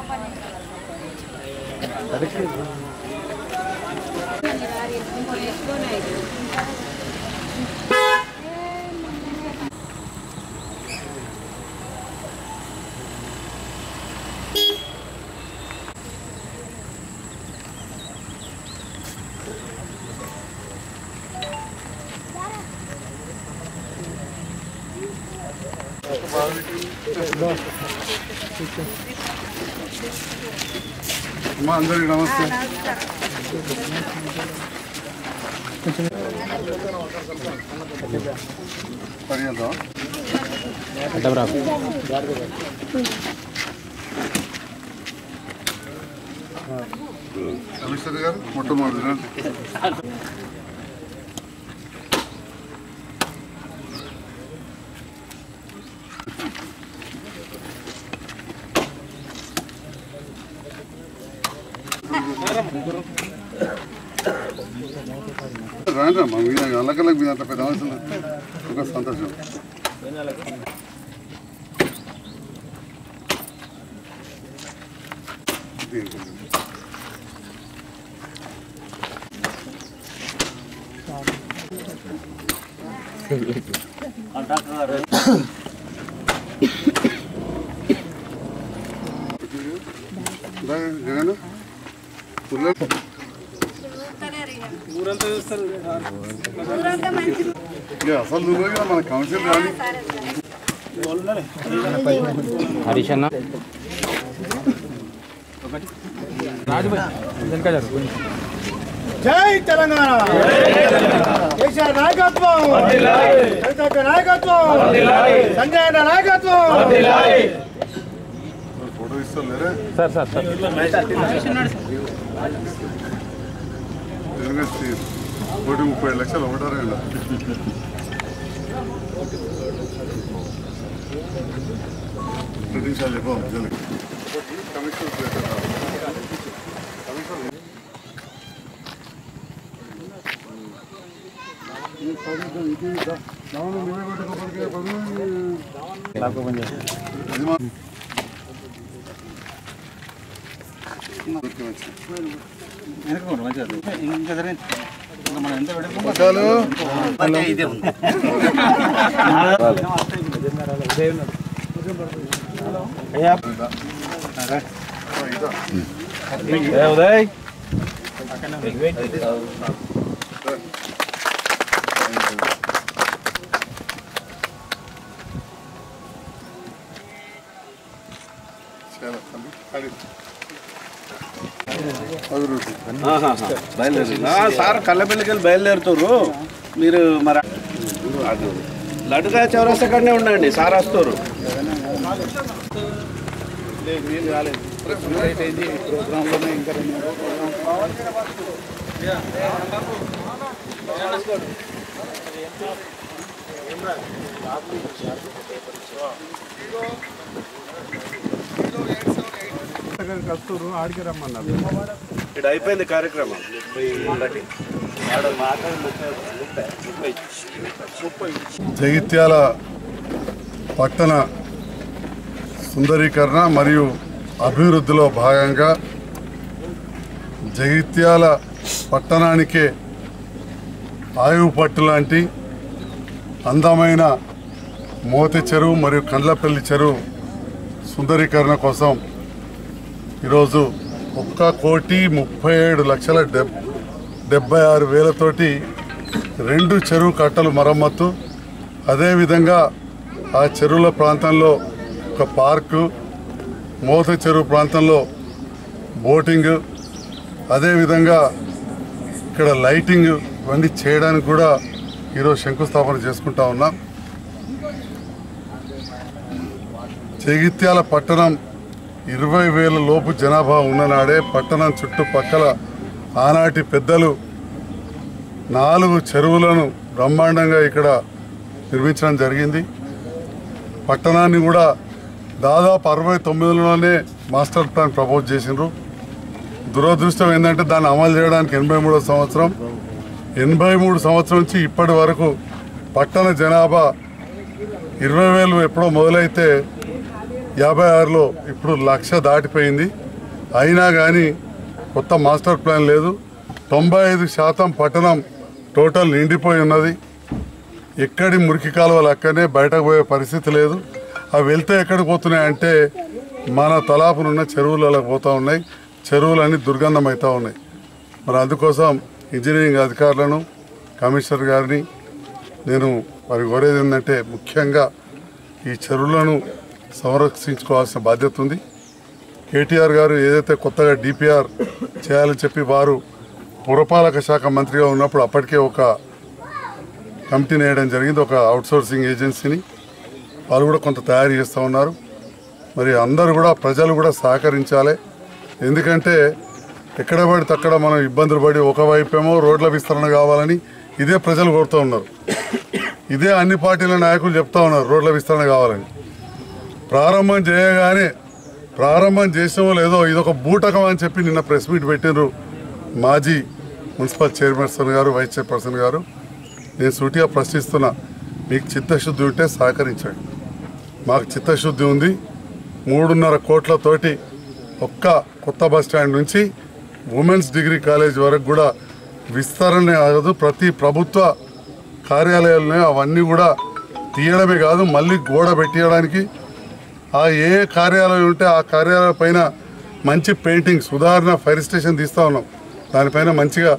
అమ్మా అందరికి నమస్తే పర్యంతం కమిషనర్ గారు మొట్టమొదటి రాండి అమ్మా మీద అల్లకల్లకు మీద అంత పెద్ద అవసరం లేదు. ఒక సంతోషం దీనికి. దా, జగన్ పుల్ల ఇక అసలు నువ్వు ఇక మన కౌన్సిల్ రాని హరీష్ అన్న జై తెలంగాణ కేసీఆర్ నాయకత్వం కవితక్క నాయకత్వం సంజయ్ అన్న నాయకత్వం ఫోటో ఇస్తలేరే సార్ సార్ సార్ యూనివర్సిటీ కోటి ముప్పై ఏడు లక్షలు ఒకటారా ఇలా రెండు నిమిషాలు చెప్పాం జల్లి కమిషనర్ ప్లేట్ కమిషనర్ పట్టాలు ఉదయ్ చాలా అది అభివృద్ధి బయలుదేరి సార్ కళ్ళబెల్లికి వెళ్ళి బయలుదేరుతారు మీరు మరి లడ్డుగా చౌరస్తా కడనే ఉండండి సార్ వస్తారు ఆడికి రమ్మన్నారు ఇక్కడ అయిపోయింది కార్యక్రమం జగిత్యాల పట్టణ సుందరీకరణ మరియు అభివృద్ధిలో భాగంగా జగిత్యాల పట్టణానికే ఆయువు పట్టు లాంటి అందమైన మోతి చెరువు మరియు కండ్లపల్లి చెరువు సుందరీకరణ కోసం ఈరోజు ఒక్క కోటి ముప్పై ఏడు లక్షల డెబ్ డెబ్బై ఆరు వేలతోటి రెండు చెరువు కట్టలు మరమ్మత్తు అదేవిధంగా ఆ చెరువుల ప్రాంతంలో ఒక పార్కు మోత చెరువు ప్రాంతంలో బోటింగ్ అదేవిధంగా ఇక్కడ లైటింగ్ ఇవన్నీ చేయడానికి కూడా ఈరోజు శంకుస్థాపన చేసుకుంటా ఉన్నాం జగిత్యాల పట్టణం ఇరవై వేల లోపు జనాభా ఉన్ననాడే పట్టణం చుట్టుపక్కల ఆనాటి పెద్దలు నాలుగు చెరువులను బ్రహ్మాండంగా ఇక్కడ నిర్మించడం జరిగింది పట్టణాన్ని కూడా దాదాపు అరవై తొమ్మిదిలోనే మాస్టర్ ప్లాన్ ప్రపోజ్ చేసిండ్రు దురదృష్టం ఏంటంటే దాన్ని అమలు చేయడానికి ఎనభై మూడో సంవత్సరం ఎనభై మూడు సంవత్సరం నుంచి ఇప్పటి వరకు పట్టణ జనాభా ఇరవై వేలు ఎప్పుడో మొదలైతే యాభై ఆరులో ఇప్పుడు లక్ష దాటిపోయింది అయినా కానీ కొత్త మాస్టర్ ప్లాన్ లేదు తొంభై ఐదు శాతం పట్టణం టోటల్ నిండిపోయి ఉన్నది ఎక్కడి మురికి కాలువలు అక్కడనే బయటకు పోయే పరిస్థితి లేదు అవి వెళ్తే ఎక్కడికి పోతున్నాయి అంటే మన తలాపునున్న చెరువులకు పోతూ ఉన్నాయి చెరువులన్నీ దుర్గంధం అవుతూ ఉన్నాయి మరి అందుకోసం ఇంజనీరింగ్ అధికారులను కమిషనర్ గారిని నేను వారి కోరేది ఏంటంటే ముఖ్యంగా ఈ చెరువులను సంరక్షించుకోవాల్సిన బాధ్యత ఉంది కేటీఆర్ గారు ఏదైతే కొత్తగా డిపిఆర్ చేయాలని చెప్పి వారు పురపాలక శాఖ మంత్రిగా ఉన్నప్పుడు అప్పటికే ఒక కమిటీని వేయడం జరిగింది ఒక అవుట్సోర్సింగ్ ఏజెన్సీని వాళ్ళు కూడా కొంత తయారు చేస్తూ ఉన్నారు మరి అందరూ కూడా ప్రజలు కూడా సహకరించాలి ఎందుకంటే ఎక్కడ పడితే అక్కడ మనం ఇబ్బందులు పడి ఒకవైపేమో రోడ్ల విస్తరణ కావాలని ఇదే ప్రజలు కోరుతూ ఉన్నారు ఇదే అన్ని పార్టీల నాయకులు చెప్తా ఉన్నారు రోడ్ల విస్తరణ కావాలని ప్రారంభం చేయగానే ప్రారంభం చేసామో లేదో ఇదొక బూటకం అని చెప్పి నిన్న ప్రెస్ మీట్ పెట్టినారు మాజీ మున్సిపల్ చైర్పర్సన్ గారు వైస్ చైర్పర్సన్ గారు నేను సూటిగా ప్రశ్నిస్తున్నా మీకు చిత్తశుద్ధి ఉంటే సహకరించండి మాకు చిత్తశుద్ధి ఉంది మూడున్నర కోట్లతోటి ఒక్క కొత్త బస్ స్టాండ్ నుంచి ఉమెన్స్ డిగ్రీ కాలేజ్ వరకు కూడా విస్తరణ కాదు ప్రతి ప్రభుత్వ కార్యాలయాలని అవన్నీ కూడా తీయడమే కాదు మళ్ళీ గోడ పెట్టియడానికి ఆ ఏ కార్యాలయం ఉంటే ఆ కార్యాలయం పైన మంచి పెయింటింగ్స్ ఉదాహరణ ఫైర్ స్టేషన్ తీస్తూ ఉన్నాం దానిపైన మంచిగా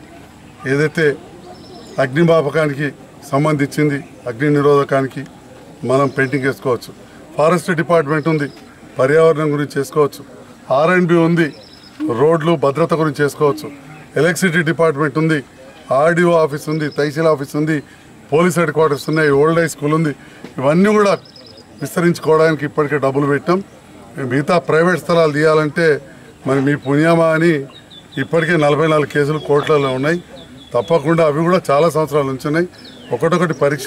ఏదైతే అగ్నిమాపకానికి సంబంధించింది అగ్ని నిరోధకానికి మనం పెయింటింగ్ వేసుకోవచ్చు ఫారెస్ట్ డిపార్ట్మెంట్ ఉంది పర్యావరణం గురించి చేసుకోవచ్చు ఆర్ అండ్ బి ఉంది రోడ్లు భద్రత గురించి చేసుకోవచ్చు ఎలక్ట్రిసిటీ డిపార్ట్మెంట్ ఉంది ఆర్డీఓ ఆఫీస్ ఉంది తహసీల్ ఆఫీస్ ఉంది పోలీస్ హెడ్ క్వార్టర్స్ ఉన్నాయి ఓల్డ్ హై స్కూల్ ఉంది ఇవన్నీ కూడా విస్తరించుకోవడానికి ఇప్పటికే డబ్బులు పెట్టాం మిగతా ప్రైవేట్ స్థలాలు తీయాలంటే మరి మీ పుణ్యమా అని ఇప్పటికే నలభై నాలుగు కేసులు కోర్టులలో ఉన్నాయి తప్పకుండా అవి కూడా చాలా సంవత్సరాల నుంచి ఉన్నాయి ఒకటొకటి పరీక్ష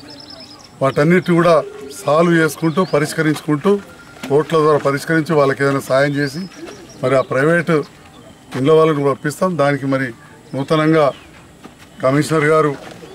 వాటన్నిటి కూడా సాల్వ్ చేసుకుంటూ పరిష్కరించుకుంటూ కోర్టుల ద్వారా పరిష్కరించి వాళ్ళకి ఏదైనా సాయం చేసి మరి ఆ ప్రైవేటు ఇళ్ళ వాళ్ళని పంపిస్తాం దానికి మరి నూతనంగా కమిషనర్ గారు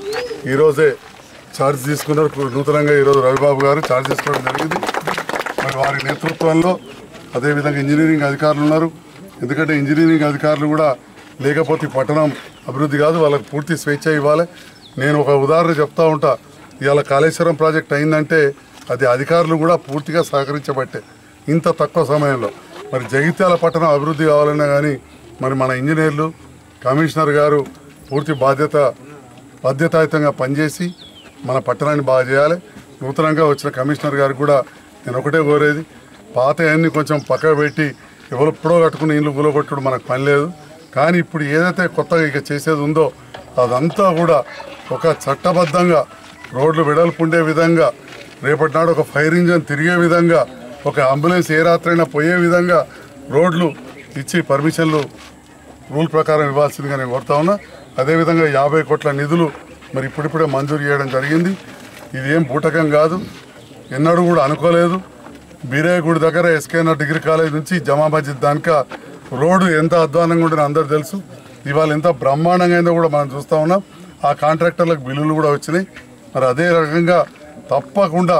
ఈరోజే ఛార్జ్ తీసుకున్నారు నూతనంగా ఈరోజు రవిబాబు గారు ఛార్జ్ తీసుకోవడం జరిగింది మరి వారి నేతృత్వంలో అదేవిధంగా ఇంజనీరింగ్ అధికారులు ఉన్నారు ఎందుకంటే ఇంజనీరింగ్ అధికారులు కూడా లేకపోతే ఈ పట్టణం అభివృద్ధి కాదు వాళ్ళకి పూర్తి స్వేచ్ఛ ఇవ్వాలి నేను ఒక ఉదాహరణ చెప్తా ఉంటా ఇవాళ కాళేశ్వరం ప్రాజెక్ట్ అయిందంటే అది అధికారులు కూడా పూర్తిగా సహకరించబట్టే ఇంత తక్కువ సమయంలో మరి జగిత్యాల పట్టణం అభివృద్ధి కావాలన్నా కానీ మరి మన ఇంజనీర్లు కమిషనర్ గారు పూర్తి బాధ్యత బాధ్యతాయుతంగా పనిచేసి మన పట్టణాన్ని బాగా చేయాలి నూతనంగా వచ్చిన కమిషనర్ గారికి కూడా నేను ఒకటే కోరేది పాత అన్ని కొంచెం పక్కకు పెట్టి ఎవరెప్పుడో కట్టుకుని ఇల్లు గులగొట్టుడు మనకు పని లేదు కానీ ఇప్పుడు ఏదైతే కొత్తగా ఇక చేసేది ఉందో అదంతా కూడా ఒక చట్టబద్ధంగా రోడ్లు వెడల్పు ఉండే విధంగా రేపటి నాడు ఒక ఫైర్ ఇంజన్ తిరిగే విధంగా ఒక అంబులెన్స్ ఏ రాత్రైనా పోయే విధంగా రోడ్లు ఇచ్చి పర్మిషన్లు రూల్ ప్రకారం ఇవ్వాల్సిందిగా నేను కోరుతా ఉన్నా అదేవిధంగా యాభై కోట్ల నిధులు మరి ఇప్పుడిప్పుడే మంజూరు చేయడం జరిగింది ఇది ఏం బూటకం కాదు ఎన్నడూ కూడా అనుకోలేదు బీరాయగూడి దగ్గర ఎస్కేఎన్ఆర్ డిగ్రీ కాలేజ్ నుంచి జమా మస్జిద్ దానిక రోడ్డు ఎంత అధ్వానంగా ఉంటుందో అందరు తెలుసు ఇవాళ ఎంత బ్రహ్మాండంగా అయిందో కూడా మనం చూస్తూ ఉన్నాం ఆ కాంట్రాక్టర్లకు బిల్లులు కూడా వచ్చినాయి మరి అదే రకంగా తప్పకుండా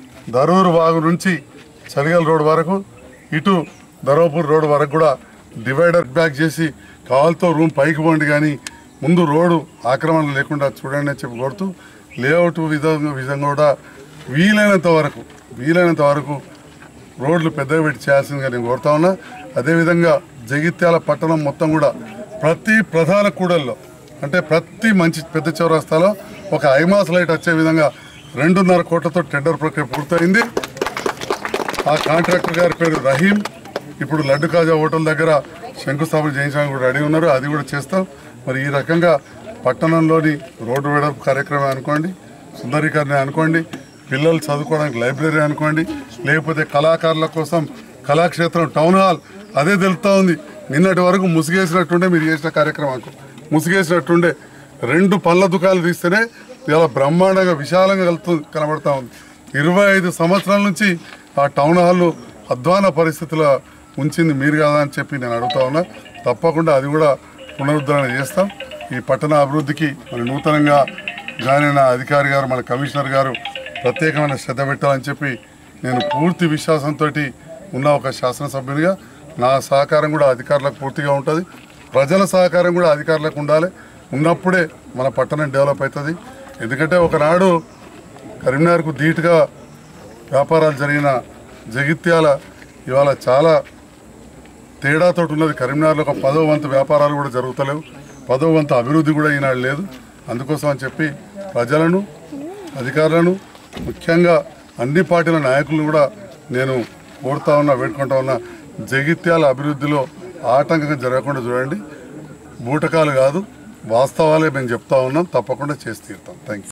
దరూరు వాగు నుంచి చలిగల్ రోడ్ వరకు ఇటు ధర్మపూర్ రోడ్ వరకు కూడా డివైడర్ బ్యాక్ చేసి కావాలతో రూమ్ పైకి పోండి కానీ ముందు రోడ్డు ఆక్రమణ లేకుండా చూడండి అని చెప్పి కోరుతూ లేఅవుట్ విధంగా విధంగా కూడా వీలైనంత వరకు వీలైనంత వరకు రోడ్లు పెద్దగా పెట్టి చేయాల్సిందిగా నేను కోరుతా ఉన్నా అదేవిధంగా జగిత్యాల పట్టణం మొత్తం కూడా ప్రతి ప్రధాన కూడల్లో అంటే ప్రతి మంచి పెద్ద చౌరస్తాలో ఒక ఐమాస్ లైట్ వచ్చే విధంగా రెండున్నర కోట్లతో టెండర్ ప్రక్రియ పూర్తయింది ఆ కాంట్రాక్టర్ గారి పేరు రహీం ఇప్పుడు లడ్డు కాజా హోటల్ దగ్గర శంకుస్థాపన చేయించడానికి కూడా రెడీ ఉన్నారు అది కూడా చేస్తాం మరి ఈ రకంగా పట్టణంలోని రోడ్డు వెడల్పు కార్యక్రమం అనుకోండి సుందరీకరణ అనుకోండి పిల్లలు చదువుకోవడానికి లైబ్రరీ అనుకోండి లేకపోతే కళాకారుల కోసం కళాక్షేత్రం టౌన్ హాల్ అదే తెలుస్తూ ఉంది నిన్నటి వరకు ముసిగేసినట్టుండే మీరు చేసిన కార్యక్రమానికి ముసిగేసినట్టుండే రెండు పళ్ళ దుకాణాలు తీస్తేనే ఇలా బ్రహ్మాండంగా విశాలంగా వెళ్తూ కనబడతా ఉంది ఇరవై ఐదు సంవత్సరాల నుంచి ఆ టౌన్ హాల్ అధ్వాన పరిస్థితుల్లో ఉంచింది మీరు కదా అని చెప్పి నేను అడుగుతా ఉన్నా తప్పకుండా అది కూడా పునరుద్ధరణ చేస్తాం ఈ పట్టణ అభివృద్ధికి మరి నూతనంగా జాయిన్ అయిన అధికారి గారు మన కమిషనర్ గారు ప్రత్యేకమైన శ్రద్ధ పెట్టాలని చెప్పి నేను పూర్తి విశ్వాసంతో ఉన్న ఒక శాసనసభ్యునిగా నా సహకారం కూడా అధికారులకు పూర్తిగా ఉంటుంది ప్రజల సహకారం కూడా అధికారులకు ఉండాలి ఉన్నప్పుడే మన పట్టణం డెవలప్ అవుతుంది ఎందుకంటే ఒకనాడు కరీంనగర్కు ధీటుగా వ్యాపారాలు జరిగిన జగిత్యాల ఇవాళ చాలా తేడాతో ఉన్నది కరీంనగర్లో ఒక పదో వంతు వ్యాపారాలు కూడా జరుగుతలేవు పదో వంతు అభివృద్ధి కూడా ఈనాడు లేదు అందుకోసం అని చెప్పి ప్రజలను అధికారులను ముఖ్యంగా అన్ని పార్టీల నాయకులను కూడా నేను కోరుతా ఉన్నా వేడుకుంటా ఉన్నా జగిత్యాల అభివృద్ధిలో ఆటంకంగా జరగకుండా చూడండి బూటకాలు కాదు వాస్తవాలే మేము చెప్తా ఉన్నాం తప్పకుండా చేసి తీరుతాం థ్యాంక్ యూ